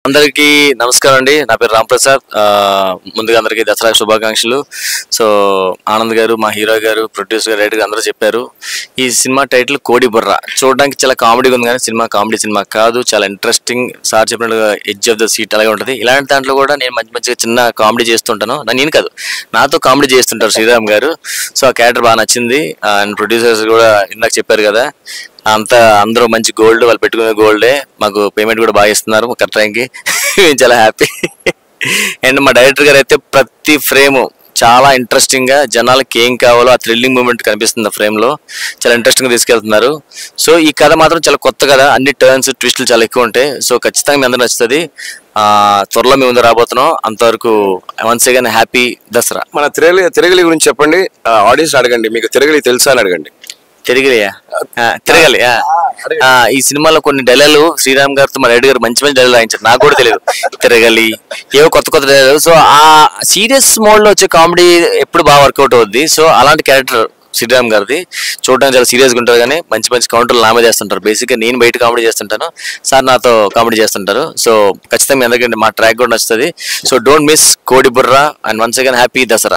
అందరికీ నమస్కారం అండి నా పేరు రామ్ ప్రసాద్ ఆ, ముందుగా అందరికీ దసరా శుభాకాంక్షలు సో ఆనంద్ గారు మా హీరో గారు ప్రొడ్యూసర్ గారు రైటర్ గారు అందరూ చెప్పారు ఈ సినిమా టైటిల్ కోడి బుర్ర చూడడానికి చాలా కామెడీగా ఉంది కానీ సినిమా కామెడీ సినిమా కాదు చాలా ఇంట్రెస్టింగ్ సార్ చెప్పినట్టుగా ఎడ్జ్ ఆఫ్ ద సీట్ అలాగే ఉంటుంది ఇలాంటి దాంట్లో కూడా నేను మంచి మంచిగా చిన్న కామెడీ చేస్తుంటాను నా- నేను కాదు నాతో కామెడీ చేస్తుంటారు శ్రీరామ్ గారు సో ఆ క్యారెక్టర్ బాగా నచ్చింది అండ్ ప్రొడ్యూసర్స్ కూడా ఇందాక చెప్పారు కదా అంతా అందరూ మంచి గోల్డ్ వాళ్ళు పెట్టుకునే గోల్డే మాకు పేమెంట్ కూడా బాగా ఇస్తున్నారు కరెక్ట్ టైంకి మేము చాలా హ్యాపీ అండ్ మా డైరెక్టర్ గారు అయితే ప్రతి ఫ్రేమ్ చాలా ఇంట్రెస్టింగ్ గా జనాలకి ఏం కావాలో ఆ థ్రిల్లింగ్ మూమెంట్ కనిపిస్తుంది ఆ ఫ్రేమ్ లో చాలా ఇంట్రెస్టింగ్ గా తీసుకెళ్తున్నారు సో ఈ కథ మాత్రం చాలా కొత్త కథ అన్ని టర్న్స్ ట్విస్టులు చాలా ఎక్కువ ఉంటాయి సో ఖచ్చితంగా మీ అందరూ నచ్చుతుంది ఆ త్వరలో మేము ముందు రాబోతున్నాం అంతవరకు వన్స్ అగైన్ హ్యాపీ దసరా మన తిరగలి తిరగలి గురించి చెప్పండి ఆడియన్స్ అడగండి మీకు తిరగలి తెలుసా అని అడగండి తిరగలియా ఆ, తిరగలి ఆ. ఆ, ఈ సినిమాలో కొన్ని డైలాగులు శ్రీరామ్ గారితో మా రెడ్డి గారు మంచి మంచి డైలాగ్ రాయించారు నాకు కూడా తెలియదు తిరగలి ఏవో కొత్త కొత్త డైలాగ్ సో ఆ సీరియస్ మోడ్ లో వచ్చే కామెడీ ఎప్పుడు బాగా వర్కౌట్ అవుద్ది సో అలాంటి క్యారెక్టర్ శ్రీరామ్ గారిది చూడడానికి చాలా సీరియస్ గా ఉంటారు కానీ మంచి మంచి కౌంటర్లు నామే చేస్తుంటారు బేసిక్ గా నేను బయట కామెడీ చేస్తుంటాను సార్ నాతో కామెడీ చేస్తుంటారు సో ఖచ్చితంగా మీ అందరికీ మా ట్రాక్ కూడా నచ్చుతుంది so don't miss Kodi Burra and once again happy Dasara